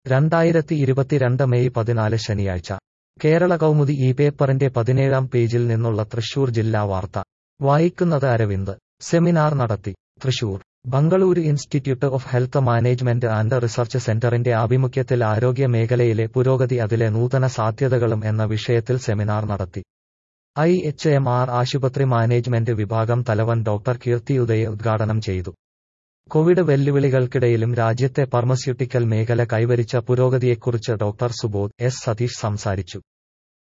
രണ്ടായിരത്തി ഇരുപത്തിരണ്ട് മെയ് പതിനാല് ശനിയാഴ്ച കേരള കൗമുദി ഈ പേപ്പറിന്റെ പതിനേഴാം പേജിൽ നിന്നുള്ള തൃശൂർ ജില്ലാ വാർത്ത വായിക്കുന്നത് അരവിന്ദ് സെമിനാർ നടത്തി Thrissur Bengaluru institute of health management and research സെന്ററിന്റെ ആഭിമുഖ്യത്തിൽ ആരോഗ്യ മേഖലയിലെ പുരോഗതി അതിലെ നൂതന സാധ്യതകളും എന്ന വിഷയത്തിൽ സെമിനാർ നടത്തി ഐ എച്ച് എം ആർ ആശുപത്രി മാനേജ്മെന്റ് വിഭാഗം തലവൻ ഡോക്ടർ കീർത്തി ഉദയ ഉദ്ഘാടനം ചെയ്തു കോവിഡ് വെല്ലുവിളികൾക്കിടയിലും രാജ്യത്തെ ഫാർമസ്യൂട്ടിക്കൽ മേഖല കൈവരിച്ച പുരോഗതിയെക്കുറിച്ച് ഡോക്ടർ സുബോധ് എസ് സതീഷ് സംസാരിച്ചു